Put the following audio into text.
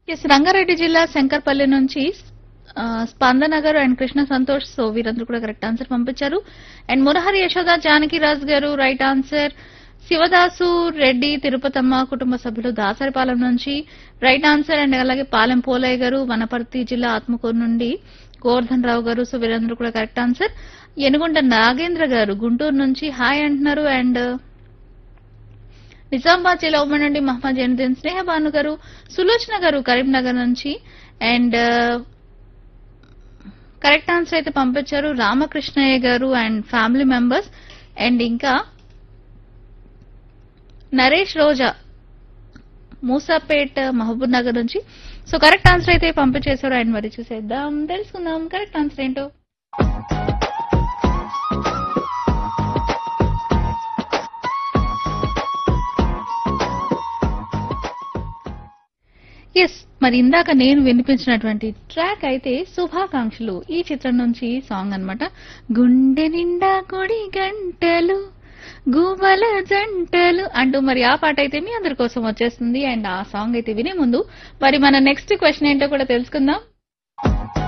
yes Rangareddy జిల్లా శంకర్పల్లి నుంచి ఆ, స్పందన గారు అండ్ కృష్ణ సంతోష్ సో వీరందరూ కూడా కరెక్ట్ ఆన్సర్ పంపించారు and Murahari Yashoda Janaki Raj garu right answer Sivadasu Reddy Tirupatamma కుటుంబ సభ్యులు దాసరిపాలెం నుంచి రైట్ ఆన్సర్ అండ్ అలాగే పాలెం పోలయ్య గారు వనపర్తి జిల్లా ఆత్మకూరు నుండి గోవర్ధన్ రావు గారు సో వీరందరూ కూడా కరెక్ట్ ఆన్సర్ ఎనుగుంట నాగేంద్ర గారు గుంటూరు నుంచి హాయ్ అంటున్నారు అండ్ నిజామాబాద్ జిల్లా ఉమ్మడి నుండి మహమ్మద్ జైనుద్దీన్ స్నేహ భాను గారు సులోచన గారు కరీంనగర్ నుంచి అండ్ కరెక్ట్ ఆన్సర్ అయితే పంపించారు రామకృష్ణయ్య గారు అండ్ ఫ్యామిలీ మెంబర్స్ అండ్ ఇంకా నరేష్ రోజా మూసాపేట్ మహబూబ్ నగర్ నుంచి సో కరెక్ట్ ఆన్సర్ అయితే పంపించేశారు అండ్ మరి చూసేద్దాం తెలుసుకుందాం కరెక్ట్ ఆన్సర్ ఏంటో ఎస్ మరి ఇందాక నేను వినిపించినటువంటి ట్రాక్ అయితే శుభాకాంక్షలు ఈ చిత్రం నుంచి సాంగ్ అన్నమాట గుండె నిండా కొడి గంటలు గూబల జంటలు అంటూ మరి ఆ పాట అయితే మీ అందరి కోసం వచ్చేస్తుంది అండ్ ఆ సాంగ్ అయితే వినే ముందు మరి మన నెక్స్ట్ క్వశ్చన్ ఏంటో కూడా తెలుసుకుందాం